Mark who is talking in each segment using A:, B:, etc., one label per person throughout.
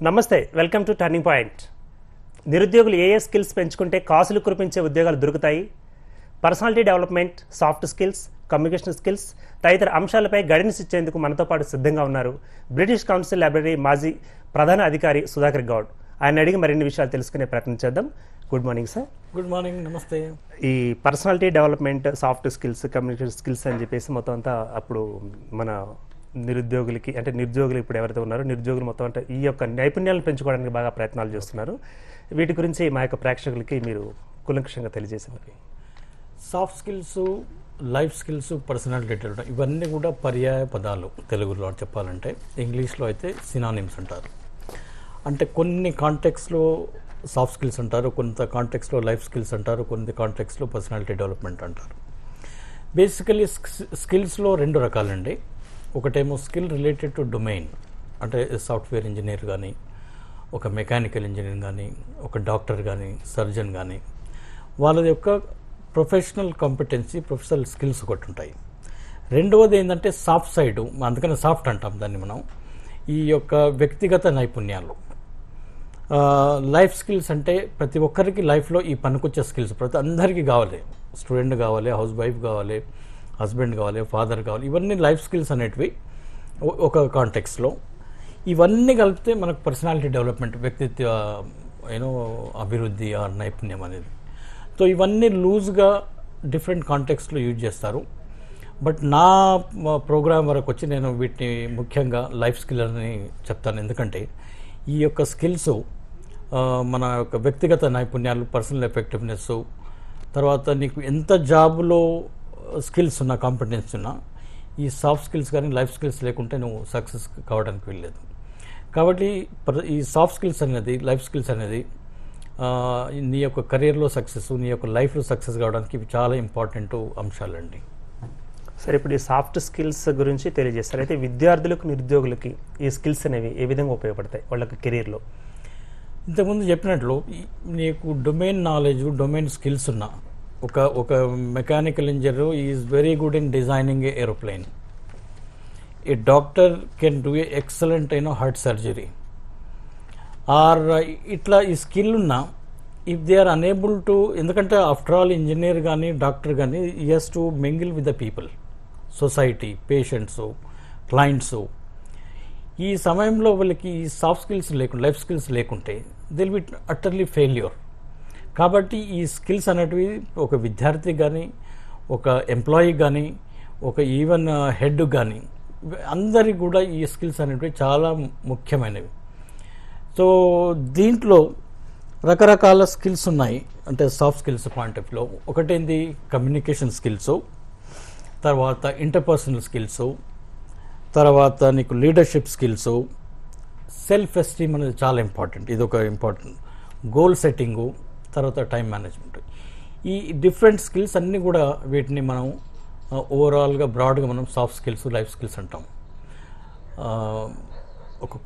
A: నమస్తే welcome to turning point నిరుద్యోగులు ఏ ఏ skills పెంచుకుంటే కాసులు కురిపించే ఉద్యోగాలు దొరుకుతాయి personality development soft skills communication skills తదితర అంశాలపై గైడెన్స్ ఇచ్చేందుకు మనతో పాటు సిద్ధంగా ఉన్నారు బ్రిటిష్ కౌన్సిల్ లైబ్రరీ మాజీ ప్రధాన అధికారి సుధాకర్ గౌడ్ ఆయన అడిగి మరిన్ని విషయాలు తెలుసుకునే ప్రయత్నం చేద్దాం good morning sir
B: good morning నమస్తే
A: ఈ personality development soft skills communication skills అని చెప్పేసి మొత్తం అంతా అప్పుడు మన నిరుద్యోగులకి అంటే నిరుద్యోగులు ఇప్పుడు ఎవరైతే ఉన్నారో నిరుద్యోగులు మొత్తం అంటే ఈ యొక్క నైపుణ్యాలను పెంచుకోవడానికి బాగా ప్రయత్నాలు చేస్తున్నారు వీటి గురించి మా యొక్క ప్రేక్షకులకి మీరు కులంకషంగా తెలియజేసింది
B: soft skills life skills personality development ఇవన్నీ కూడా పర్యాయ పదాలు తెలుగులో చెప్పాలంటే ఇంగ్లీష్లో అయితే సినానిమ్స్ అంటారు అంటే కొన్ని కాంటెక్స్లో సాఫ్ట్ స్కిల్స్ అంటారు కొంత కాంటెక్స్లో లైఫ్ స్కిల్స్ అంటారు కొన్ని కాంటెక్స్లో పర్సనాలిటీ డెవలప్మెంట్ అంటారు బేసికలీ స్కిల్స్లో రెండు రకాలండి ఒకటేమో స్కిల్ రిలేటెడ్ టు డొమైన్ అంటే సాఫ్ట్వేర్ ఇంజనీర్ కానీ ఒక మెకానికల్ ఇంజనీర్ కానీ ఒక డాక్టర్ కానీ సర్జన్ కానీ వాళ్ళ యొక్క ప్రొఫెషనల్ కాంపిటెన్సీ ప్రొఫెషనల్ స్కిల్స్ ఒకటి ఉంటాయి రెండవది ఏంటంటే సాఫ్ట్ సైడ్ అందుకని సాఫ్ట్ అంటాం దాన్ని మనం ఈ యొక్క వ్యక్తిగత నైపుణ్యాలు లైఫ్ స్కిల్స్ అంటే ప్రతి ఒక్కరికి లైఫ్లో ఈ పనికొచ్చే స్కిల్స్ ప్రతి అందరికీ కావాలి స్టూడెంట్ కావాలి హౌస్ వైఫ్ కావాలి హస్బెండ్ కావాలి ఫాదర్ కావాలి ఇవన్నీ లైఫ్ స్కిల్స్ అనేటివి ఒ- ఒక కాంటెక్స్లో ఇవన్నీ కలిపితే మనకు పర్సనాలిటీ డెవలప్మెంట్ వ్యక్తిత్వ యూనో అభివృద్ధి ఆ నైపుణ్యం అనేది సో ఇవన్నీ లూజ్గా డిఫరెంట్ కాంటెక్స్లో యూజ్ చేస్తారు బట్ నా ప్రోగ్రామ్ వరకు వచ్చి నేను వీటిని ముఖ్యంగా లైఫ్ స్కిల్ అని చెప్తాను ఎందుకంటే ఈ యొక్క స్కిల్స్ మన యొక్క వ్యక్తిగత నైపుణ్యాలు పర్సనల్ ఎఫెక్టివ్నెస్ తర్వాత నీకు ఎంత జాబ్లో స్కిల్స్ ఉన్నా కాంపిటెన్స్ ఉన్నా ఈ సాఫ్ట్ స్కిల్స్ కానీ లైఫ్ స్కిల్స్ లేకుంటే నువ్వు సక్సెస్ కావడానికి వెళ్ళలేదు కాబట్టి ప్ర- ఈ సాఫ్ట్ స్కిల్స్ అనేది లైఫ్ స్కిల్స్ అనేది ఆ, నీ యొక్క కెరీర్లో సక్సెస్ నీ యొక్క లైఫ్లో సక్సెస్ కావడానికి ఇవి చాలా ఇంపార్టెంట్ అంశాలండి
A: సరే ఇప్పుడు ఈ సాఫ్ట్ స్కిల్స్ గురించి తెలియజేస్తారు అయితే విద్యార్థులకు నిరుద్యోగులకి ఈ స్కిల్స్ అనేవి ఏ విధంగా ఉపయోగపడతాయి వాళ్ళకి కెరీర్లో
B: ఇంతకుముందు చెప్పినట్లు ఈ- నీకు డొమైన్ నాలెడ్జ్ డొమైన్ స్కిల్స్ ఉన్న ఒక ఒక mechanical engineer is very good in designing a aeroplane a doctor can do a excellent అయిన హార్ట్ సర్జరీ ఆర్ ఇట్లా ఈ స్కిల్ ఉన్న if they are unable to ఎందుకంటే ఆఫ్టర్ ఆల్ ఇంజనీర్ కానీ doctor కానీ has to mingle with the people society patients clients ఈ సమయంలో వాళ్ళకి ఈ సాఫ్ట్ స్కిల్స్ లేకుండా లైఫ్ స్కిల్స్ లేకుంటే దిల్ బి అటర్లీ ఫెయిల్యూర్ కాబట్టి ఈ స్కిల్స్ అనేటివి ఒక విద్యార్థి కానీ ఒక ఎంప్లాయీ కానీ ఒక ఈవెన్ హెడ్ కానీ అందరికి కూడా ఈ స్కిల్స్ అనేటివి చాలా ముఖ్యమైనవి సో దీంట్లో రకరకాల స్కిల్స్ ఉన్నాయి అంటే సాఫ్ట్ స్కిల్స్ పాయింట్ ఆఫ్ లో ఒకటేంది కమ్యూనికేషన్ స్కిల్స్ తర్వాత ఇంటర్పర్సనల్ స్కిల్స్ తర్వాత నీకు లీడర్షిప్ స్కిల్స్ సెల్ఫ్ ఎస్టీమ్ అనేది చాలా ఇంపార్టెంట్ ఇది ఒక ఇంపార్టెంట్ గోల్ సెట్టింగు తర్వాత టైం మేనేజ్మెంట్ ఈ డిఫరెంట్ స్కిల్స్ అన్నీ కూడా వీటిని మనం ఓవరాల్గా బ్రాడ్గా మనం సాఫ్ట్ స్కిల్స్ లైఫ్ స్కిల్స్ అంటాం ఆ, ఒక్కొక్క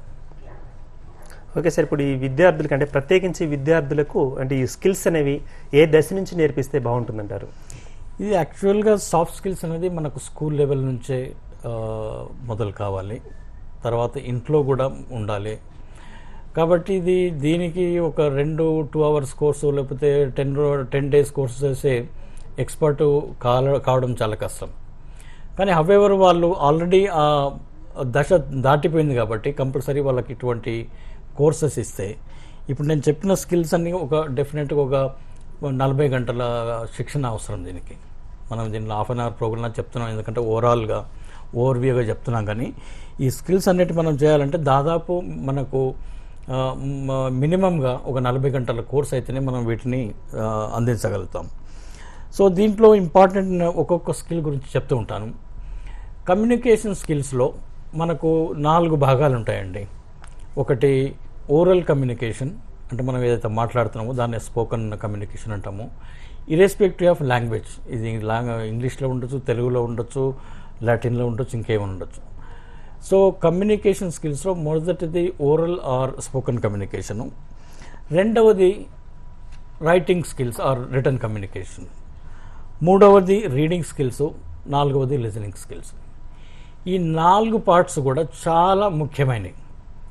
A: ఓకే సార్ ఇప్పుడు ఈ విద్యార్థులకి అంటే ప్రత్యేకించి విద్యార్థులకు అంటే ఈ స్కిల్స్ అనేవి ఏ దశ నుంచి నేర్పిస్తే బాగుంటుందంటారు
B: ఇది యాక్చువల్గా సాఫ్ట్ స్కిల్స్ అనేది మనకు స్కూల్ లెవెల్ నుంచే ఆ, మొదలు కావాలి తర్వాత ఇంట్లో కూడా ఉండాలి కాబట్టి ఇది దీనికి ఒక రెండు టూ అవర్స్ కోర్సు లేకపోతే టెన్ టెన్ డేస్ కోర్సు చేసే ఎక్స్పర్ట్ కాల కావడం చాలా కష్టం కానీ హవెవర్ వాళ్ళు ఆల్రెడీ ఆ దశ దాటిపోయింది కాబట్టి కంపల్సరీ వాళ్ళకి ఇటువంటి కోర్సెస్ ఇస్తే ఇప్పుడు నేను చెప్పిన స్కిల్స్ అన్నీ ఒక డెఫినెట్గా ఒక నలభై గంటల శిక్షణ అవసరం దీనికి మనం దీనిలో హాఫ్ అన్ అవర్ ప్రోగ్రామ్ చెప్తున్నాం ఎందుకంటే ఓవరాల్గా ఓవర్వ్యూగా చెప్తున్నాం కానీ ఈ స్కిల్స్ అన్నిటి మనం చేయాలంటే దాదాపు మనకు ఆ, మ- మినిమంగా ఒక నలభై గంటల కోర్స్ అయితేనే మనం వీటిని ఆ, అందించగలుగుతాం సో దీంట్లో ఇంపార్టెంట్ ఒక్కొక్క స్కిల్ గురించి చెప్తూ ఉంటాను కమ్యూనికేషన్ స్కిల్స్లో మనకు నాలుగు భాగాలు ఉంటాయండి ఒకటి ఓరల్ కమ్యూనికేషన్ అంటే మనం ఏదైతే మాట్లాడుతున్నామో దాన్ని స్పోకన్ కమ్యూనికేషన్ అంటాము ఇరెస్పెక్టివ్ ఆఫ్ లాంగ్వేజ్ ఇది లాంగ్ ఇంగ్లీష్లో ఉండొచ్చు తెలుగులో ఉండొచ్చు లాటిన్లో ఉండొచ్చు ఇంకేమైనా ఉండొచ్చు సో కమ్యూనికేషన్ స్కిల్స్లో మొదటిది ఓరల్ ఆర్ స్పోకన్ కమ్యూనికేషను రెండవది writing skills or written communication మూడవది రీడింగ్ స్కిల్స్ నాలుగవది లిజనింగ్ స్కిల్స్ ఈ నాలుగు పార్ట్స్ కూడా చాలా ముఖ్యమైనవి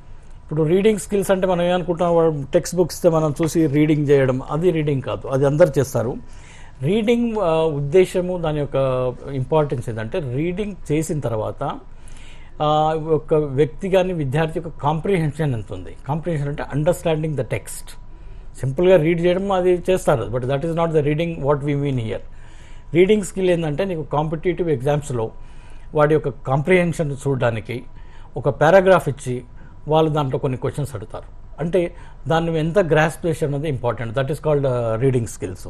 B: ఇప్పుడు రీడింగ్ స్కిల్స్ అంటే మనం ఏమనుకుంటాం టెక్స్ట్ బుక్స్ మనం చూసి రీడింగ్ చేయడం అది రీడింగ్ కాదు అది అందరు చేస్తారు రీడింగ్ ఆ, ఉద్దేశము దాని యొక్క ఇంపార్టెన్స్ ఏంటంటే రీడింగ్ చేసిన తర్వాత ఆ, ఒక వ్యక్తి కానీ విద్యార్థి యొక్క కాంప్రిహెన్షన్ ఎంత ఉంది కాంప్రిహెన్షన్ అంటే అండర్స్టాండింగ్ ద టెక్స్ట్ సింపుల్గా రీడ్ చేయడం అది చేస్తారు but that is not the reading what we mean here reading skill ఏంటంటే నీకు కాంపిటేటివ్ ఎగ్జామ్స్లో వాడి యొక్క కాంప్రిహెన్షన్ చూడడానికి ఒక పారాగ్రాఫ్ ఇచ్చి వాళ్ళు దాంట్లో కొన్ని క్వశ్చన్స్ అడుగుతారు అంటే దాన్ని ఎంత గ్రాస్ప్ చేసి అన్నది important that is called reading skills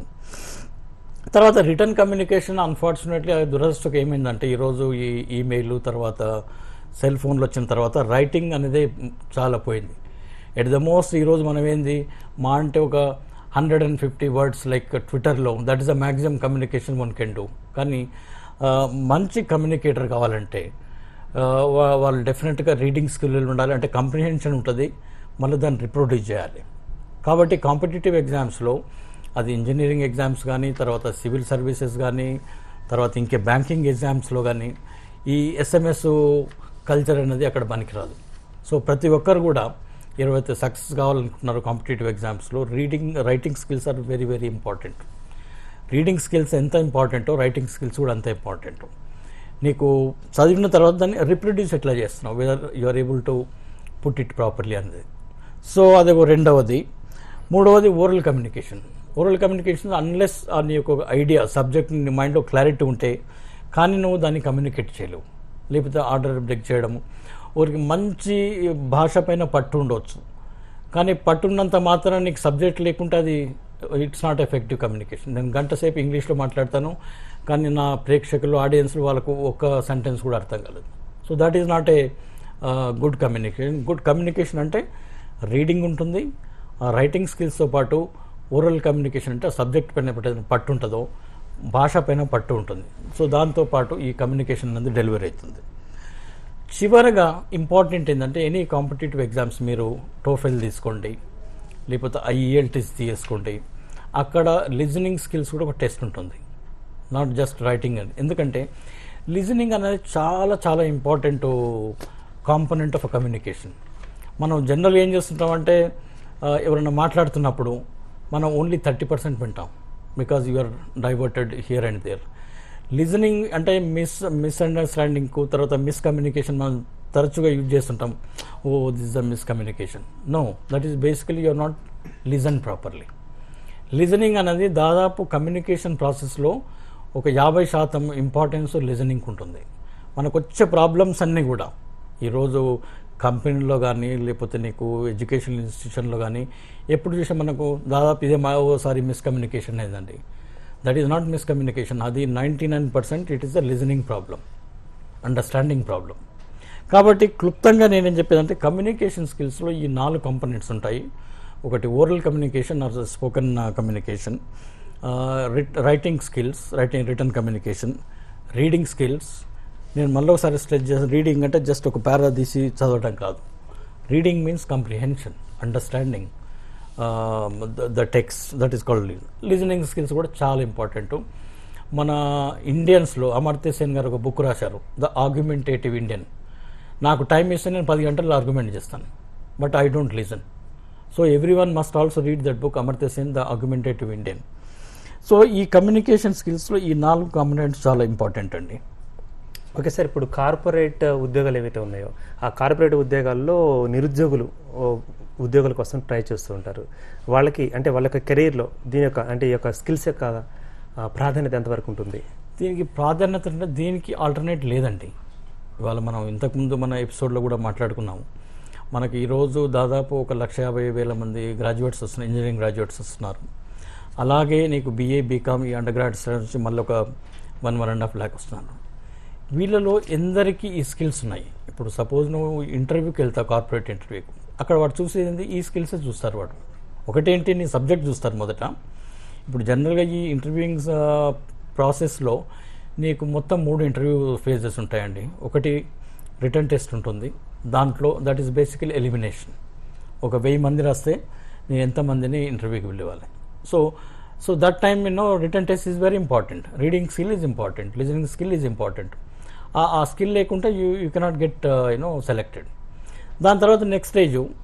B: తర్వాత రిటర్న్ కమ్యూనికేషన్ అన్ఫార్చునేట్లీ దురదృష్టకు ఏమైందంటే ఈరోజు ఈ ఈమెయిల్ తర్వాత సెల్ ఫోన్లు వచ్చిన తర్వాత రైటింగ్ అనేది చాలా పోయింది ఎట్ ద మోస్ట్ ఈరోజు మనం ఏంది మా అంటే ఒక hundred and fifty words like ట్విట్టర్లో that is the maximum communication one can do కానీ ఆ, మంచి కమ్యూనికేటర్ కావాలంటే ఆ, వా- వాళ్ళు డెఫినెట్గా రీడింగ్ స్కిల్ ఉండాలి అంటే కంప్రిహెన్షన్ ఉంటుంది మళ్ళీ దాన్ని రిప్రొడ్యూస్ చేయాలి కాబట్టి కాంపిటేటివ్ ఎగ్జామ్స్లో అది ఇంజనీరింగ్ ఎగ్జామ్స్ కానీ తర్వాత సివిల్ సర్వీసెస్ కానీ తర్వాత ఇంకే బ్యాంకింగ్ ఎగ్జామ్స్లో కానీ ఈ ఎస్ఎంఎస్ కల్చర్ అనేది అక్కడ పనికిరాదు సో ప్రతి ఒక్కరు కూడా ఎవరైతే సక్సెస్ కావాలనుకుంటున్నారో కాంపిటేటివ్ ఎగ్జామ్స్లో reading writing skills are very very important reading skills ఎంత ఇంపార్టెంటో రైటింగ్ స్కిల్స్ కూడా అంత ఇంపార్టెంట్ నీకు చదివిన తర్వాత దాన్ని రిప్రొడ్యూస్ ఎట్లా చేస్తున్నావు whether you are able to put it properly అనేది సో అది ఒక రెండవది మూడవది oral communication oral communication unless నీ యొక్క ఐడియా సబ్జెక్ట్ నీ మైండ్లో క్లారిటీ ఉంటే కానీ నువ్వు దాన్ని కమ్యూనికేట్ చేయలేవు లేకపోతే ఆర్డర్ బ్రేక్ చేయడము ఊరికి మంచి భాష పైన పట్టు ఉండవచ్చు కానీ పట్టున్నంత మాత్రం నీకు సబ్జెక్ట్ లేకుంటే అది ఇట్స్ నాట్ ఎఫెక్టివ్ కమ్యూనికేషన్ నేను గంట సేపు ఇంగ్లీష్లో మాట్లాడతాను కానీ నా ప్రేక్షకులు ఆడియన్స్లు వాళ్ళకు ఒక్క సెంటెన్స్ కూడా అర్థం కాలేదు so that is not a good communication good communication అంటే రీడింగ్ ఉంటుంది రైటింగ్ స్కిల్స్తో పాటు ఓరల్ కమ్యూనికేషన్ అంటే సబ్జెక్ట్ పైన ఎప్పుడైతే పట్టు ఉంటుందో భాష పైన పట్టు ఉంటుంది సో దాంతో పాటు ఈ కమ్యూనికేషన్ అనేది డెలివరీ అవుతుంది చివరగా ఇంపార్టెంట్ ఏంటంటే ఎనీ కాంపిటేటివ్ ఎగ్జామ్స్ మీరు టోఫెల్ తీసుకోండి లేకపోతే ఐఈఎల్టీస్ తీసుకోండి అక్కడ లిజనింగ్ స్కిల్స్ కూడా ఒక టెస్ట్ ఉంటుంది నాట్ జస్ట్ రైటింగ్ అని ఎందుకంటే లిజనింగ్ అనేది చాలా చాలా ఇంపార్టెంట్ కాంపనెంట్ ఆఫ్ కమ్యూనికేషన్ మనం జనరల్గా ఏం చేస్తుంటామంటే ఆ, ఎవరైనా మాట్లాడుతున్నప్పుడు మనం ఓన్లీ థర్టీ పర్సెంట్ వింటాం because you are diverted here and there listening అంటే మిస్ మిస్అండర్స్టాండింగ్కు తర్వాత మిస్కమ్యూనికేషన్ మనం తరచుగా యూజ్ చేస్తుంటాం oh this the miscommunication no that is basically you're not listen properly listening అనేది దాదాపు కమ్యూనికేషన్ ప్రాసెస్లో ఒక యాభై శాతం ఇంపార్టెన్స్ లిజనింగ్ ఉంటుంది మనకు వచ్చే ప్రాబ్లమ్స్ అన్నీ కూడా ఈరోజు కంపెనీలో కానీ లేకపోతే నీకు ఎడ్యుకేషన్ ఇన్స్టిట్యూషన్లో కానీ ఎప్పుడు చూసా మనకు దాదాపు ఇదే మా ఓసారి మిస్కమ్యూనికేషన్ అయిందండి దట్ ఈస్ నాట్ మిస్కమ్యూనికేషన్ అది ninety nine percent it is the listening problem understanding problem కాబట్టి క్లుప్తంగా నేనేం చెప్పేదంటే కమ్యూనికేషన్ స్కిల్స్లో ఈ నాలుగు కంపోనెంట్స్ ఉంటాయి ఒకటి oral communication or spoken communication writing skills writing written communication reading skills నేను మళ్ళీ ఒకసారి స్ట్రెచ్ చేస్తాను రీడింగ్ అంటే జస్ట్ ఒక పారా తీసి చదవటం కాదు reading means comprehension understanding the text that is called listening skills కూడా చాలా ఇంపార్టెంట్ మన ఇండియన్స్లో అమర్త్య సేన్ గారు ఒక బుక్ రాశారు ద ఆర్గ్యుమెంటేటివ్ ఇండియన్ నాకు టైం ఇస్తే నేను పది గంటలు ఆర్గ్యుమెంట్ చేస్తాను but I don't listen so everyone must also read that book Amartya Sen the argumentative Indian so ఈ కమ్యూనికేషన్ స్కిల్స్లో ఈ నాలుగు కాంపోనెంట్స్ చాలా ఇంపార్టెంట్ అండి
A: ఓకే సార్ ఇప్పుడు కార్పొరేట్ ఉద్యోగాలు ఏవైతే ఉన్నాయో ఆ కార్పొరేట్ ఉద్యోగాల్లో నిరుద్యోగులు ఓ, ఉద్యోగాల కోసం ట్రై చేస్తూ ఉంటారు వాళ్ళకి అంటే వాళ్ళ యొక్క కెరీర్లో దీని యొక్క అంటే ఈ యొక్క స్కిల్స్ యొక్క ఆ, ప్రాధాన్యత ఎంతవరకు ఉంటుంది
B: దీనికి ప్రాధాన్యత అంటే దీనికి ఆల్టర్నేట్ లేదండి ఇవాళ మనం ఇంతకుముందు మన ఎపిసోడ్లో కూడా మాట్లాడుకున్నాము మనకి ఈరోజు దాదాపు ఒక లక్ష యాభై వేల మంది గ్రాడ్యుయేట్స్ వస్తున్నారు ఇంజనీరింగ్ గ్రాడ్యుయేట్స్ వస్తున్నారు అలాగే నీకు బీఏ బీకామ్ ఈ అండర్ గ్రాడ్స్ నుంచి మళ్ళీ ఒక one one and half lakh వస్తున్నారు వీళ్ళలో ఎందరికీ ఈ స్కిల్స్ ఉన్నాయి ఇప్పుడు సపోజ్ నువ్వు ఇంటర్వ్యూకి వెళ్తావు కార్పొరేట్ ఇంటర్వ్యూకి అక్కడ వాడు చూసేది ఈ స్కిల్స్ చూస్తారు వాడు ఒకటేంటి నీ సబ్జెక్ట్ చూస్తారు మొదట ఇప్పుడు జనరల్గా ఈ ఇంటర్వ్యూయింగ్ ప్రాసెస్లో నీకు మొత్తం మూడు ఇంటర్వ్యూ ఫేజెస్ ఉంటాయండి ఒకటి రిటర్న్ టెస్ట్ ఉంటుంది దాంట్లో దట్ ఈస్ బేసికలీ ఎలిమినేషన్ ఒక వెయ్యి మంది రాస్తే నేను ఎంతమందిని ఇంటర్వ్యూకి వెళ్ళేవాళ్ళి so so that time you know written test is very important reading skill is important listening skill is important ఆ స్కిల్ లేకుంటే you you cannot get you know selected దాని తర్వాత నెక్స్ట్ స్టేజ్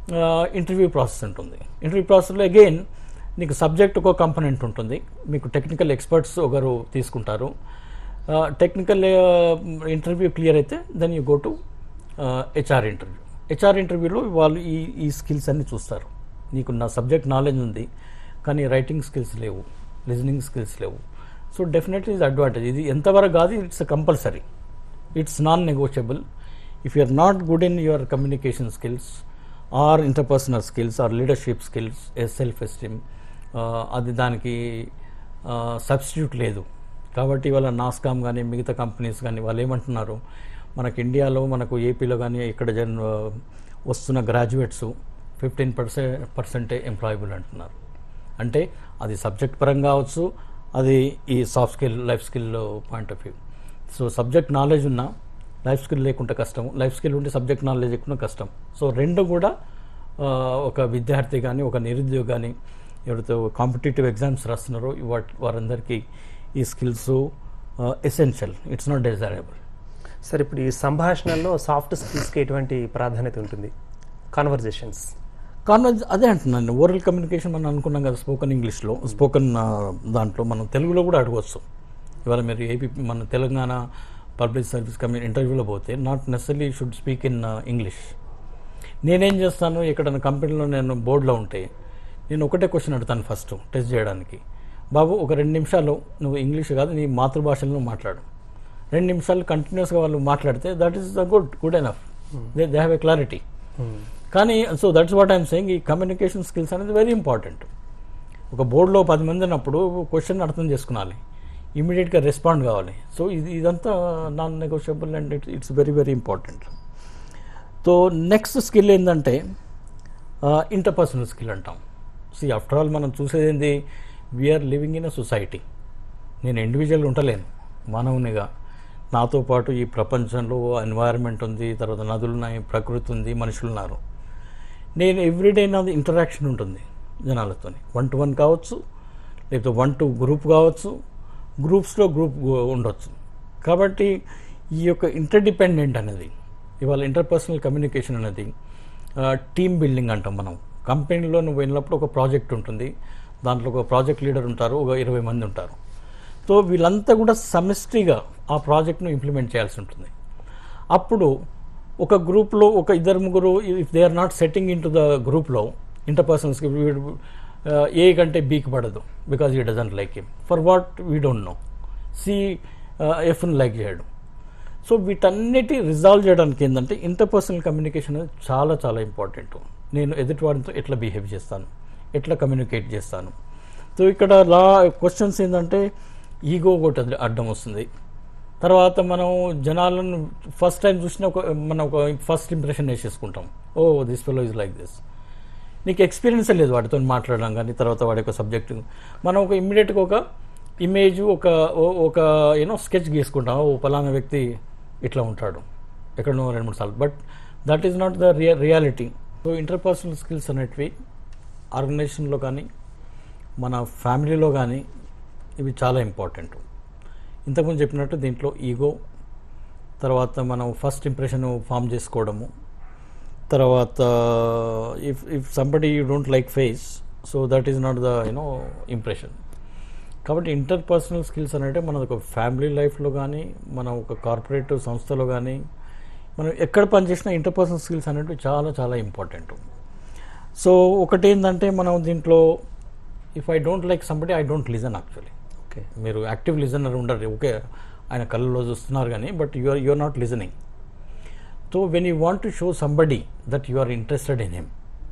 B: ఇంటర్వ్యూ ప్రాసెస్ ఉంటుంది ఇంటర్వ్యూ ప్రాసెస్లో అగైన్ నీకు subject ఒక component ఉంటుంది మీకు టెక్నికల్ ఎక్స్పర్ట్స్ ఒకరు తీసుకుంటారు టెక్నికల్ ఇంటర్వ్యూ క్లియర్ అయితే then you go to HR interview HR ఇంటర్వ్యూలో వాళ్ళు ఈ ఈ స్కిల్స్ అన్ని చూస్తారు నీకు నా సబ్జెక్ట్ నాలెడ్జ్ ఉంది కానీ రైటింగ్ స్కిల్స్ లేవు లిజనింగ్ స్కిల్స్ లేవు సో డెఫినెట్లీ ఇది అడ్వాంటేజ్ ఇది ఎంతవరకు కాదు it's compulsory it's non negotiable if you are not good in your communication skills or interpersonal skills or leadership skills self esteem అది దానికి సబ్స్టిట్యూట్ లేదు కాబట్టి ఇవాళ నాస్కామ్ కానీ మిగతా కంపెనీస్ కానీ వాళ్ళు ఏమంటున్నారు మనకి ఇండియాలో మనకు ఏపీలో కానీ ఇక్కడ జన్ వస్తున్న గ్రాడ్యుయేట్స్ ఫిఫ్టీన్ పర్సెంట్ పర్సెంటే ఎంప్లాయబుల్ అంటున్నారు అంటే అది సబ్జెక్ట్ పరంగా కావచ్చు అది ఈ soft skill life skill point of view so subject knowledge ఉన్నా లైఫ్ స్కిల్ లేకుంటే కష్టం లైఫ్ స్కిల్ ఉంటే సబ్జెక్ట్ నాలెడ్జ్ లేకుండా కష్టం సో రెండు కూడా ఆ, ఒక విద్యార్థి కానీ ఒక నిరుద్యోగి కానీ ఎవరితో కాంపిటేటివ్ ఎగ్జామ్స్ రాస్తున్నారో వాట్ వారందరికీ ఈ skills essential it's not desirable
A: sir ఇప్పుడు ఈ సంభాషణల్లో సాఫ్ట్ స్కిల్స్కి ఎటువంటి ప్రాధాన్యత ఉంటుంది కాన్వర్జేషన్స్
B: కాన్వర్జ్ అదే అంటున్నాను ఓరల్ కమ్యూనికేషన్ మనం అనుకున్నాం కదా స్పోకెన్ ఇంగ్లీష్లో స్పోకెన్ దాంట్లో మనం తెలుగులో కూడా అడగవచ్చు ఇవాళ మీరు ఏపీ మన తెలంగాణ పబ్లిక్ సర్వీస్ కమ్యూని ఇంటర్వ్యూలో పోతే not necessary should speak in English నేనేం చేస్తాను ఇక్కడ కంపెనీలో నేను బోర్డులో ఉంటే నేను ఒకటే క్వశ్చన్ అడుగుతాను ఫస్ట్ టెస్ట్ చేయడానికి బాబు ఒక రెండు నిమిషాలు నువ్వు ఇంగ్లీష్ కాదు నీ మాతృభాషలో మాట్లాడు రెండు నిమిషాలు కంటిన్యూస్గా వాళ్ళు మాట్లాడితే that is the good good enough they they have a clarity కానీ so that's what I'm saying ఈ కమ్యూనికేషన్ స్కిల్స్ అనేది వెరీ ఇంపార్టెంట్ ఒక బోర్డులో పది మంది ఉన్నప్పుడు క్వశ్చన్ అర్థం చేసుకోవాలి ఇమీడియట్గా రెస్పాండ్ కావాలి సో ఇది ఇదంతా non negotiable and it it's very very important so next skill ఏంటంటే ఇంటర్పర్సనల్ స్కిల్ అంటాం సి ఆఫ్టర్ ఆల్ మనం చూసేది ఏంది we're living in a society నేను ఇండివిజువల్ ఉండలేను మానవునిగా నాతో పాటు ఈ ప్రపంచంలో ఎన్వైరన్మెంట్ ఉంది తర్వాత నదులు ఉన్నాయి ప్రకృతి ఉంది మనుషులు ఉన్నారు నేను ఎవ్రీడే నాది ఇంటరాక్షన్ ఉంటుంది జనాలతో వన్ టు వన్ కావచ్చు లేకపోతే వన్ టు గ్రూప్ కావచ్చు గ్రూప్స్లో గ్రూప్ ఉండొచ్చు కాబట్టి ఈ యొక్క ఇంటర్డిపెండెంట్ అనేది ఇవాళ ఇంటర్పర్సనల్ కమ్యూనికేషన్ అనేది టీమ్ బిల్డింగ్ అంటాం మనం కంపెనీలో నువ్వు వెళ్ళినప్పుడు ఒక ప్రాజెక్ట్ ఉంటుంది దాంట్లో ఒక ప్రాజెక్ట్ లీడర్ ఉంటారు ఒక ఇరవై మంది ఉంటారు సో వీళ్ళంతా కూడా సమిష్టిగా ఆ ప్రాజెక్ట్ను ఇంప్లిమెంట్ చేయాల్సి ఉంటుంది అప్పుడు ఒక గ్రూప్లో ఒక ఇద్దరు ముగ్గురు if they are not setting in to the గ్రూప్లో ఇంటర్పర్సన్స్కి ఏ కంటే బీకి పడదు because he doesn't like him for what we don't know C ఎఫ్ని లైక్ చేయడం సో వీటన్నిటి రిజాల్వ్ చేయడానికి ఏంటంటే ఇంటర్పర్సనల్ కమ్యూనికేషన్ అనేది చాలా చాలా ఇంపార్టెంట్ నేను ఎదుటి వారితో ఎట్లా బిహేవ్ చేస్తాను ఎట్లా కమ్యూనికేట్ చేస్తాను సో ఇక్కడ లా క్వశ్చన్స్ ఏంటంటే ఈగో ఒకటి అది అడ్డం వస్తుంది తర్వాత మనం జనాలను ఫస్ట్ టైం చూసిన ఒక మనం ఒక ఫస్ట్ ఇంప్రెషన్ వేసేసుకుంటాం oh this fellow is like this నీకు ఎక్స్పీరియన్స్ లేదు వాడితో మాట్లాడడం కానీ తర్వాత వాడి యొక్క సబ్జెక్టు మనం ఒక ఇమ్మీడియట్గా ఒక ఇమేజ్ ఒక ఓ- ఒక యూనో స్కెచ్ గీసుకుంటాం ఓ పలానా వ్యక్తి ఇట్లా ఉంటాడు ఎక్కడనో రెండు మూడు సార్లు but that is not the real reality so interpersonal skills అనేటివి ఆర్గనైజేషన్లో కానీ మన ఫ్యామిలీలో కానీ ఇవి చాలా ఇంపార్టెంట్ ఇంతకుముందు చెప్పినట్టు దీంట్లో ఈగో తర్వాత మనం ఫస్ట్ ఇంప్రెషన్ ఫామ్ చేసుకోవడము తర్వాత if if somebody you don't like face so that is not the you know impression కాబట్టి ఇంటర్పర్సనల్ స్కిల్స్ అనేవి మన ఒక ఫ్యామిలీ లైఫ్లో కానీ మన ఒక కార్పొరేట్ సంస్థలో కానీ మనం ఎక్కడ పనిచేసినా ఇంటర్పర్సనల్ స్కిల్స్ అనేవి చాలా చాలా ఇంపార్టెంట్ సో ఒకటి ఏంటంటే మనం దీంట్లో if I don't like somebody I don't listen actually
A: okay
B: మీరు యాక్టివ్ లిజనర్ ఉండరు ఓకే ఆయన కళ్ళలో చూస్తున్నారు కానీ but you are you are not listening so when you want to show somebody that you are interested in him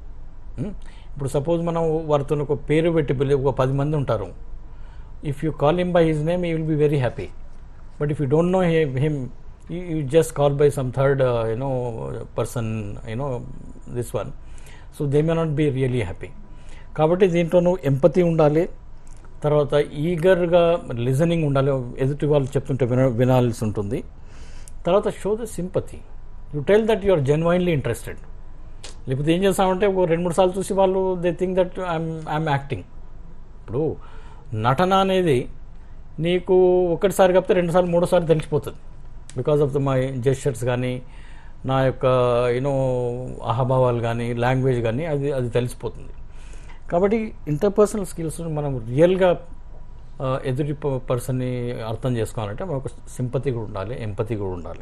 B: ఇప్పుడు suppose మనం వారితో ఒక పేరు పెట్టి పిలి ఒక పది మంది ఉంటారు if you call him by his name you will be very happy but if you don't know him you just call by some third you know person you know this one so they may not be really happy కాబట్టి దీంట్లో నువ్వు empathy ఉండాలి తర్వాత ఈగర్గా listening ఉండాలి ఎదుటి వాళ్ళు చెప్తుంటే విన వినాల్సి ఉంటుంది తర్వాత show the sympathy you tell that you are genuinely interested లేకపోతే ఏం చేస్తామంటే ఒక రెండు మూడు సార్లు చూసి వాళ్ళు they think that I'm I'm acting ఇప్పుడు నటన అనేది నీకు ఒకటిసారి కాకపోతే రెండుసార్లు మూడోసారి తెలిసిపోతుంది because of the my gestures కానీ నా యొక్క యూనో అహభావాలు కానీ లాంగ్వేజ్ కానీ అది అది తెలిసిపోతుంది కాబట్టి ఇంటర్పర్సనల్ స్కిల్స్ మనం రియల్గా ఆ, ఎదుటి పర్సన్ని అర్థం చేసుకోవాలంటే మనకు సింపతి కూడా ఉండాలి ఎంపతి కూడా ఉండాలి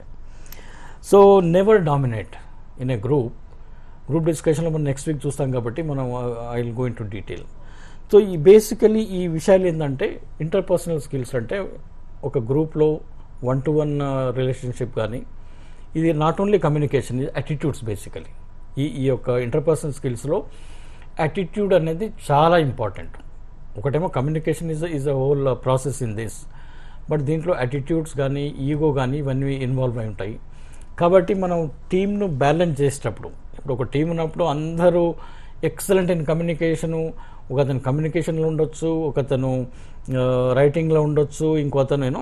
B: so never dominate in a group group డిస్కషన్లో మనం నెక్స్ట్ వీక్ చూస్తాం కాబట్టి మనం I will go in to detail so ఈ బేసికలీ ఈ విషయాలు ఏంటంటే ఇంటర్పర్సనల్ స్కిల్స్ అంటే ఒక గ్రూప్లో వన్ టు వన్ రిలేషన్షిప్ కానీ ఇది నాట్ ఓన్లీ కమ్యూనికేషన్ ఇది అటిట్యూడ్స్ బేసికలీ ఈ ఈ యొక్క ఇంటర్పర్సనల్ స్కిల్స్లో యాటిట్యూడ్ అనేది చాలా ఇంపార్టెంట్ ఒకటేమో communication is is a whole process in this but దీంట్లో యాటిట్యూడ్స్ కానీ ఈగో కానీ ఇవన్నీ ఇన్వాల్వ్ అయి ఉంటాయి కాబట్టి మనం టీంను బ్యాలెన్స్ చేసేటప్పుడు ఇప్పుడు ఒక టీం ఉన్నప్పుడు అందరూ ఎక్సలెంట్ ఇన్ కమ్యూనికేషను ఒక అతను కమ్యూనికేషన్లో ఉండొచ్చు ఒక అతను రైటింగ్లో ఉండొచ్చు ఇంకో అతను you know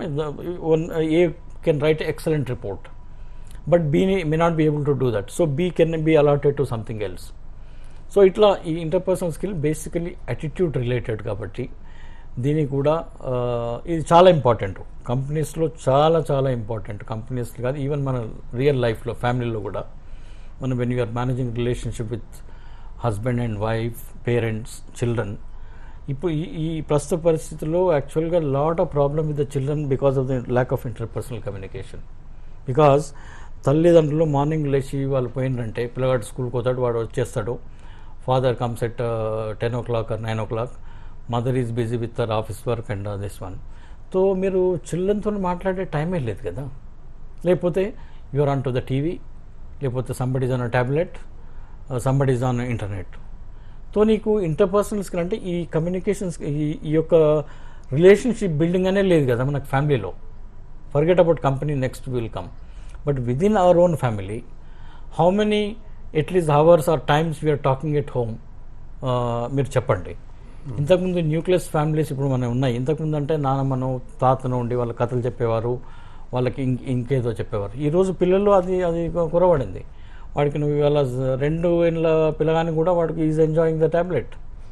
B: A can write excellent report but B may not be able to do that so B can be allotted to something else so ఇట్లా ఈ interpersonal skill basically attitude related కాబట్టి దీనికి కూడా ఆ, ఇది చాలా ఇంపార్టెంట్ కంపెనీస్లో చాలా చాలా ఇంపార్టెంట్ కంపెనీస్ కాదు ఈవెన్ మన రియల్ లైఫ్లో ఫ్యామిలీలో కూడా మనం when you're managing relationship with husband and wife parents children ఇప్పుడు ఈ ఈ ప్రస్తుత పరిస్థితుల్లో యాక్చువల్గా lot of problem with the children because of the lack of interpersonal communication because తల్లిదండ్రులు మార్నింగ్ లేచి వాళ్ళు పోయినారంటే పిల్లగాడు స్కూల్కి పోతాడు వాడు వచ్చేస్తాడు father comes at ten o'clock or nine o'clock mother is busy with their office work and this one so మీరు చిల్డ్రన్తో మాట్లాడే టైమే లేదు కదా లేకపోతే you're on to the TV లేకపోతే somebody's on tablet somebody's on internet so నీకు interpersonal skill అంటే ఈ కమ్యూనికేషన్స్ ఈ ఈ యొక్క రిలేషన్షిప్ బిల్డింగ్ అనే లేదు కదా మనకు ఫ్యామిలీలో forget about company next will come but with in our own family how many at least hours or times we're talking at home మీరు చెప్పండి ఇంతకుముందు న్యూక్లియస్ ఫ్యామిలీస్ ఇప్పుడు మనం ఉన్నాయి ఇంతకుముందు అంటే నాన్నమ్మను తాతను ఉండి వాళ్ళ కథలు చెప్పేవారు వాళ్ళకి ఇంక ఇంకేదో చెప్పేవారు ఈరోజు పిల్లలు అది అది కురవడింది వాడికి నువ్వు ఇవాళ రెండు ఏళ్ళ పిల్లగాని కూడా వాడికి is enjoying the tablet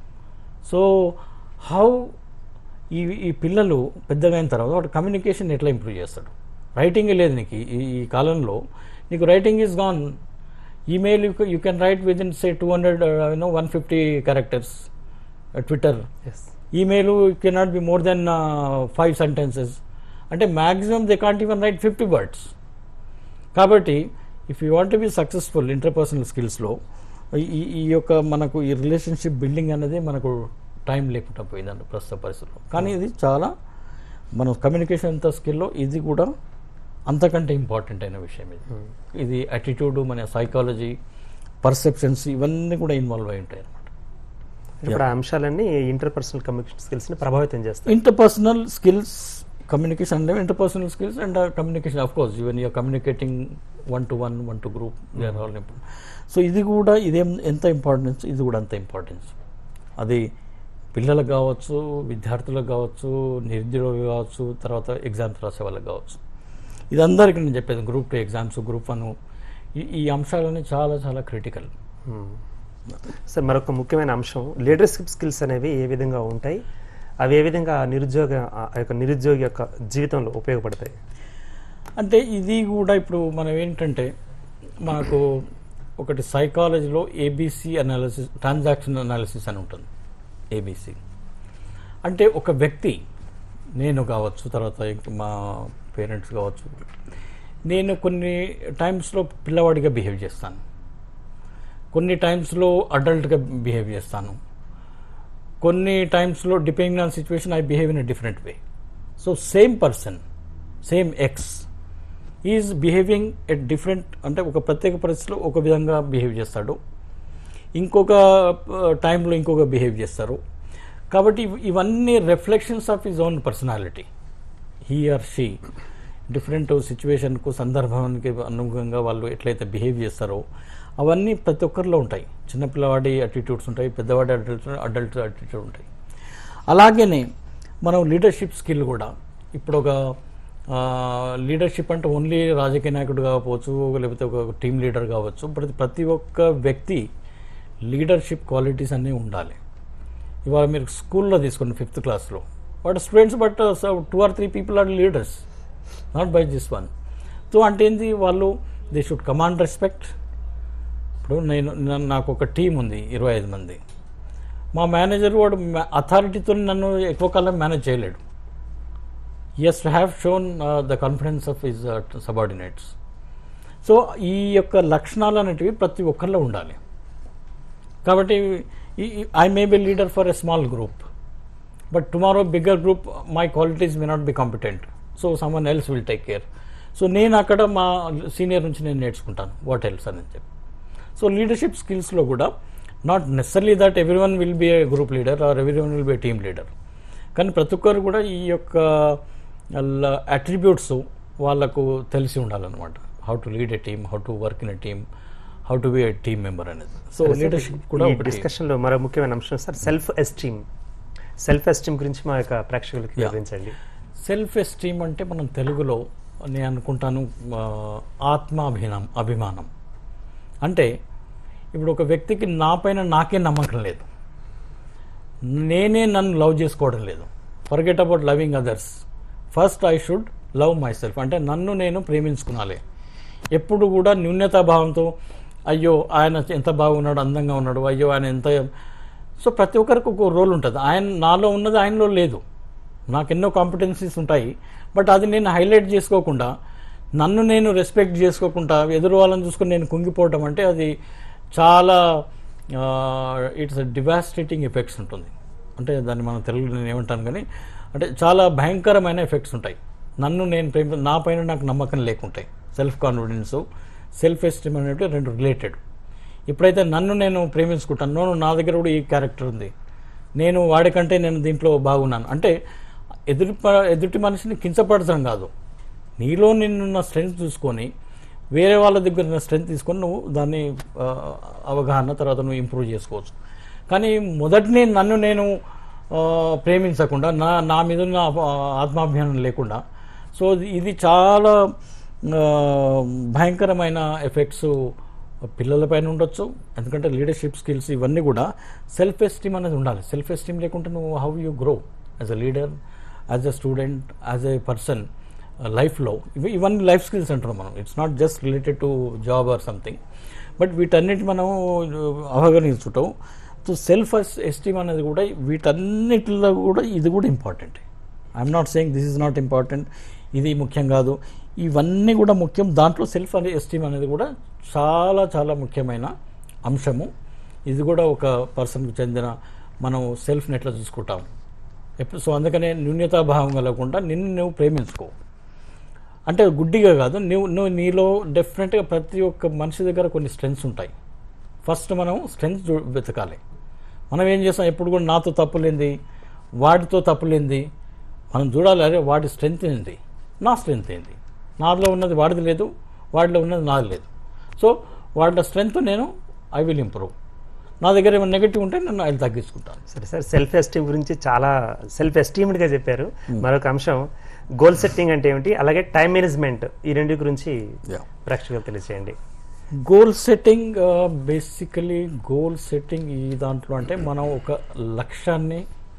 B: so how ఈ ఈ పిల్లలు పెద్దగా అయిన తర్వాత వాడు కమ్యూనికేషన్ ఎట్లా ఇంప్రూవ్ చేస్తాడు రైటింగ్ లేదు నీకు ఈ ఈ కాలంలో నీకు writing is gone email you you can write with in say two hundred you know one fifty characters Twitter
A: as
B: email cannot be more than five sentences అంటే maximum they can't even write fifty words కాబట్టి if you want be successful interpersonal స్కిల్స్లో ఈ ఈ యొక్క మనకు ఈ relationship building అనేది మనకు టైం లేకుండా పోయిందండి ప్రస్తుత పరిస్థితుల్లో కానీ ఇది చాలా మన కమ్యూనికేషన్ అంత స్కిల్లో ఇది కూడా అంతకంటే ఇంపార్టెంట్ అయిన విషయం ఇది ఇది అటిట్యూడ్ మన సైకాలజీ పర్సెప్షన్స్ ఇవన్నీ కూడా ఇన్వాల్వ్ అయి ఉంటాయి అన్నమాట
A: ఇప్పుడు ఆ అంశాలన్నీ ఇంటర్పర్సనల్ కమ్యూనికేషన్ స్కిల్స్ని ప్రభావితం చేస్తాయి
B: ఇంటర్పర్సనల్ స్కిల్స్ కమ్యూనికేషన్ అంటే interpersonal skills and communication of course even you're communicating one to one one to group they are all important so ఇది కూడా ఇదేం ఎంత ఇంపార్టెన్స్ ఇది కూడా అంత ఇంపార్టెన్స్ అది పిల్లలకు కావచ్చు విద్యార్థులకు కావచ్చు నిరుద్యోగులకు కావచ్చు తర్వాత ఎగ్జామ్స్ రాసే వాళ్ళకి కావచ్చు ఇది అందరికీ నేను చెప్పేది group two exams group one ఈ ఈ అంశాలన్నీ చాలా చాలా క్రిటికల్
A: సార్ మరొక ముఖ్యమైన అంశం లీడర్షిప్ స్కిల్స్ అనేవి ఏ విధంగా ఉంటాయి అవి ఏ విధంగా ఆ నిరుద్యోగ ఆ యొక్క నిరుద్యోగి యొక్క జీవితంలో ఉపయోగపడతాయి
B: అంటే ఇది కూడా ఇప్పుడు మనం ఏంటంటే మనకు ఒకటి సైకాలజీలో ఏబీసీ అనాలిసిస్ ట్రాన్సాక్షన్ అనాలిసిస్ అని ఉంటుంది ఏబీసీ అంటే ఒక వ్యక్తి నేను కావచ్చు తర్వాత ఇంక మా పేరెంట్స్ కావచ్చు నేను కొన్ని టైమ్స్లో పిల్లవాడిగా బిహేవ్ చేస్తాను కొన్ని టైమ్స్లో అడల్ట్గా బిహేవ్ చేస్తాను కొన్ని టైమ్స్లో depending on situation I behave in a different way so same person same X is behaving at different అంటే ఒక ప్రత్యేక పరిస్థితిలో ఒక విధంగా బిహేవ్ చేస్తాడు ఇంకొక టైంలో ఇంకొక బిహేవ్ చేస్తారు కాబట్టి ఇవ్- ఇవన్నీ reflections of his own personality he or she different సిచ్యువేషన్కు సందర్భానికి అనుగుణంగా వాళ్ళు ఎట్లయితే బిహేవ్ చేస్తారో అవన్నీ ప్రతి ఒక్కరిలో ఉంటాయి చిన్నపిల్లవాడి అటిట్యూడ్స్ ఉంటాయి పెద్దవాడి అడల్ట్ అడల్ట్ అటిట్యూడ్ ఉంటాయి అలాగనే మనం లీడర్షిప్ స్కిల్ కూడా ఇప్పుడు ఒక లీడర్షిప్ అంటే ఓన్లీ రాజకీయ నాయకుడు కావచ్చు లేకపోతే ఒక టీం లీడర్ కావచ్చు ప్రతి ప్రతి ఒక్క వ్యక్తి లీడర్షిప్ క్వాలిటీస్ అన్నీ ఉండాలి ఇవాళ మీరు స్కూల్లో తీసుకోండి ఫిఫ్త్ క్లాస్లో what students but two or three people are leaders not by this one so అంటే ఏంది వాళ్ళు దే షుడ్ కమాండ్ రెస్పెక్ట్ ఇప్పుడు నేను నా- నాకు ఒక టీం ఉంది ఇరవై ఐదు మంది మా మేనేజర్ వాడు అథారిటీతో నన్ను ఎక్కువ కాలం మేనేజ్ చేయలేడు as have shown the confidence of his subordinates so ఈ యొక్క లక్షణాలు అనేటివి ప్రతి ఒక్కరిలో ఉండాలి కాబట్టి I may be leader for a small group but tomorrow bigger group my qualities may not be competent so someone else will take care so నేను అక్కడ మా సీనియర్ నుంచి నేను నేర్చుకుంటాను వాట్ ఎల్స్ అని చెప్పి సో లీడర్షిప్ స్కిల్స్లో కూడా not necessarily that everyone will be a group leader or everyone will be a team leader కానీ ప్రతి ఒక్కరు కూడా ఈ యొక్క అట్రిబ్యూట్స్ వాళ్ళకు తెలిసి ఉండాలన్నమాట how to lead a team how to work in a team how to be a team member అనేది సో లీడర్షిప్ కూడా
A: ఈ
B: ఒకటి
A: డిస్కషన్లో మరో ముఖ్యమైన అంశం sir self esteem self esteem గురించి మా యొక్క ప్రేక్షకులకు
B: Yeah.
A: వివరించండి
B: సెల్ఫ్ ఎస్టీమ్ అంటే మనం తెలుగులో నేను అనుకుంటాను ఆ, ఆత్మాభినం అభిమానం అంటే ఇప్పుడు ఒక వ్యక్తికి నా పైన నాకే నమ్మకం లేదు నేనే నన్ను లవ్ చేసుకోవడం లేదు forget about loving others first I should love myself అంటే నన్ను నేను ప్రేమించుకునాలి ఎప్పుడు కూడా న్యూన్యతాభావంతో అయ్యో ఆయన ఎంత బాగున్నాడు అందంగా ఉన్నాడు అయ్యో ఆయన ఎంత సో ప్రతి ఒక్కరికి ఒక రోల్ ఉంటుంది ఆయన నాలో ఉన్నది ఆయనలో లేదు నాకు ఎన్నో కాంపిటెన్సీస్ ఉంటాయి బట్ అది నేను హైలైట్ చేసుకోకుండా నన్ను నేను రెస్పెక్ట్ చేసుకోకుండా ఎదురు వాళ్ళని చూసుకొని నేను కుంగిపోవటం అంటే అది చాలా ఇట్స్ డివాస్టేటింగ్ ఎఫెక్ట్స్ ఉంటుంది అంటే దాన్ని మనం తెలుగులో నేను ఏమంటాను కానీ అంటే చాలా భయంకరమైన ఎఫెక్ట్స్ ఉంటాయి నన్ను నేను ప్రేమ నా పైన నాకు నమ్మకం లేకుంటాయి సెల్ఫ్ కాన్ఫిడెన్స్ సెల్ఫ్ ఎస్టీమ్ అనేవి రెండు రిలేటెడ్ ఎప్పుడైతే నన్ను నేను ప్రేమించుకుంటాను నో, నా దగ్గర కూడా ఈ క్యారెక్టర్ ఉంది నేను వాడికంటే నేను దీంట్లో బాగున్నాను అంటే ఎదుటి ప- ఎదుటి మనిషిని కించపరచడం కాదు నీలో నిన్నున్న స్ట్రెంగ్త్ చూసుకొని వేరే వాళ్ళ దగ్గర ఉన్న స్ట్రెంగ్త్ తీసుకొని నువ్వు దాన్ని ఆ, అవగాహన తర్వాత నువ్వు ఇంప్రూవ్ చేసుకోవచ్చు కానీ మొదటినే నన్ను నేను ఆ, ప్రేమించకుండా నా నా మీద ఉన్న ఆ, ఆత్మాభిమానం లేకుండా సో ఇది చాలా ఆ, భయంకరమైన ఎఫెక్ట్స్ పిల్లలపైన ఉండొచ్చు ఎందుకంటే లీడర్షిప్ స్కిల్స్ ఇవన్నీ కూడా సెల్ఫ్ ఎస్టీమ్ అనేది ఉండాలి సెల్ఫ్ ఎస్టీమ్ లేకుంటే నువ్వు how you grow as a leader as a student as a person లైఫ్లో ఇవి ఇవన్నీ లైఫ్ స్కిల్స్ అంటున్నాం మనం it's not just related to job or something but వీటన్నిటి మనం అవగణించుటం సో సెల్ఫ్ ఎస్టీమ్ అనేది కూడా వీటన్నిటిలో కూడా ఇది కూడా important I'm not saying this is not important ఇది ముఖ్యం కాదు ఇవన్నీ కూడా ముఖ్యం దాంట్లో సెల్ఫ్ ఎస్టీమ్ అనేది కూడా చాలా చాలా ముఖ్యమైన అంశము ఇది కూడా ఒక పర్సన్కి చెందిన మనం సెల్ఫ్ని ఎట్లా చూసుకుంటాం ఎప్పుడు సో అందుకనే న్యూన్యతాభావం కలగకుండా నిన్ను నువ్వు ప్రేమించుకో అంటే గుడ్డిగా కాదు నువ్వు నువ్వు నీలో డెఫినెట్గా ప్రతి ఒక్క మనిషి దగ్గర కొన్ని స్ట్రెంగ్స్ ఉంటాయి ఫస్ట్ మనం స్ట్రెంగ్స్ వెతకాలి మనం ఏం చేస్తాం ఎప్పుడు కూడా నాతో తప్పులేంది వాడితో తప్పులేంది మనం చూడాలి అరే వాడి స్ట్రెంగ్త్ ఏంది నా స్ట్రెంగ్త్ ఏంది నాలో ఉన్నది వాడిది లేదు వాడిలో ఉన్నది నాది లేదు సో వాడిలో స్ట్రెంగ్త్ నేను ఐ విల్ ఇంప్రూవ్ నా దగ్గర ఏమైనా నెగిటివ్ ఉంటే నేను అది తగ్గించుకుంటాను
A: సరే సార్ సెల్ఫ్ ఎస్టీమ్ గురించి చాలా సెల్ఫ్ ఎస్టీమ్డ్గా చెప్పారు మరొక అంశం గోల్ సెట్టింగ్ అంటే ఏమిటి అలాగే టైం మేనేజ్మెంట్ ఈ రెండు గురించి ప్రేక్షకులకు తెలియజేయండి
B: goal setting basically goal setting ఈ దాంట్లో అంటే మనం ఒక లక్ష్యాన్ని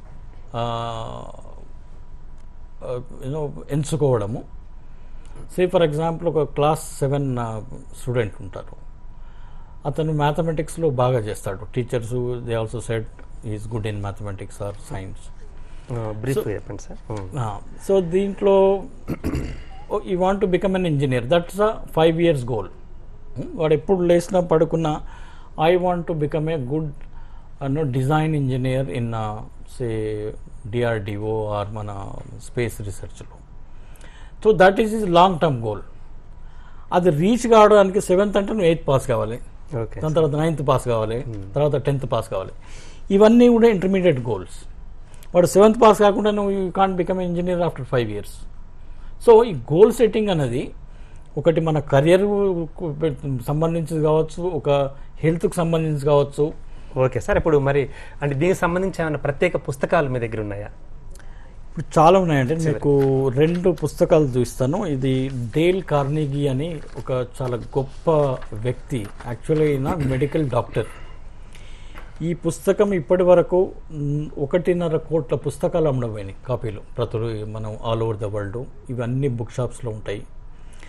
B: యూనో ఎంచుకోవడము సే ఫర్ ఎగ్జాంపుల్ ఒక క్లాస్ సెవెన్ స్టూడెంట్ ఉంటారు అతను మ్యాథమెటిక్స్లో బాగా చేస్తాడు teachers they also set is good in mathematics or science
A: brief చెప్పండి సార్
B: సో దీంట్లో ఈ want to become an engineer that's a five years goal వాడు ఎప్పుడు లేచినా పడుకున్నా I want to become a good no design engineer in say DRDO or మన space రీసెర్చ్లో so that is is long term goal అది reach కావడానికి seventh అంటే నువ్వు ఎయిత్ పాస్ కావాలి
A: ఓకే
B: దాని తర్వాత నైన్త్ పాస్ కావాలి తర్వాత టెన్త్ పాస్ కావాలి ఇవన్నీ కూడా ఇంటర్మీడియట్ గోల్స్ వాడు సెవెంత్ పాస్ కాకుండా నువ్వు you can't become engineer after five years so ఈ గోల్ సెట్టింగ్ అనేది ఒకటి మన కెరియర్ సంబంధించి కావచ్చు ఒక హెల్త్కి సంబంధించి కావచ్చు
A: ఓకే సార్ ఇప్పుడు మరి అంటే దీనికి సంబంధించి ఏమైనా ప్రత్యేక పుస్తకాలు మీ దగ్గర ఉన్నాయా
B: ఇప్పుడు చాలా ఉన్నాయండి మీకు రెండు పుస్తకాలు చూస్తాను ఇది డేల్ కార్నిగీ అని ఒక చాలా గొప్ప వ్యక్తి యాక్చువల్లీ ఈయన మెడికల్ డాక్టర్ ఈ పుస్తకం ఇప్పటి వరకు మ్, ఒకటిన్నర కోట్ల పుస్తకాలు అమ్మడమైనాయి కాపీలు ప్రతులు మనం ఆల్ ఓవర్ ద వరల్డ్ ఇవన్నీ బుక్ షాప్స్లో ఉంటాయి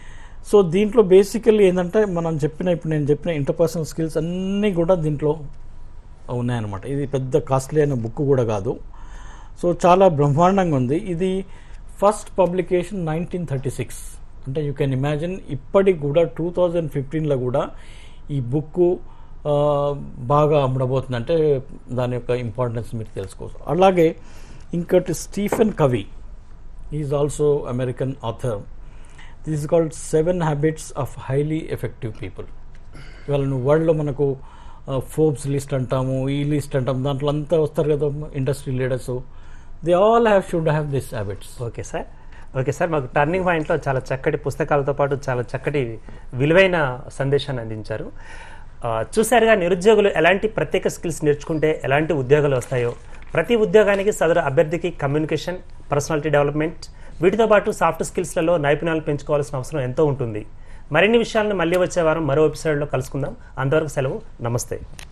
B: సో దీంట్లో బేసికల్లీ ఏంటంటే మనం చెప్పిన ఇప్పుడు నేను చెప్పిన ఇంటర్పర్సనల్ స్కిల్స్ అన్నీ కూడా దీంట్లో ఉన్నాయన్నమాట ఇది పెద్ద కాస్ట్లీ అయిన బుక్ కూడా కాదు సో చాలా బ్రహ్మాండంగా ఉంది ఇది first publication nineteen thirty six అంటే యూ కెన్ ఇమాజిన్ ఇప్పటికి కూడా టూ థౌజండ్ ఫిఫ్టీన్లో కూడా ఈ బుక్ బాగా అమ్మడబోతుంది అంటే దాని యొక్క ఇంపార్టెన్స్ మీరు తెలుసుకోవచ్చు అలాగే ఇంకటి Stephen Covey is also American author this is called seven habits of highly effective people ఇవాళ నువ్వు వరల్డ్లో మనకు ఫోర్బ్స్ లిస్ట్ అంటాము ఈ లిస్ట్ అంటాము దాంట్లో అంతా వస్తారు కదా industry leaders they all have should have this habits
A: okay sir okay sir మాకు టర్నింగ్ పాయింట్లో చాలా చక్కటి పుస్తకాలతో పాటు చాలా చక్కటి విలువైన సందేశాన్ని అందించారు ఆ, చూశారుగా నిరుద్యోగులు ఎలాంటి ప్రత్యేక స్కిల్స్ నేర్చుకుంటే ఎలాంటి ఉద్యోగాలు వస్తాయో ప్రతి ఉద్యోగానికి సదరు అభ్యర్థికి కమ్యూనికేషన్ పర్సనాలిటీ డెవలప్మెంట్ వీటితో పాటు సాఫ్ట్ స్కిల్స్లలో నైపుణ్యాలు పెంచుకోవాల్సిన అవసరం ఎంతో ఉంటుంది మరిన్ని విషయాలను మళ్ళీ వచ్చే వారం మరో ఎపిసోడ్లో కలుసుకుందాం అంతవరకు సెలవు నమస్తే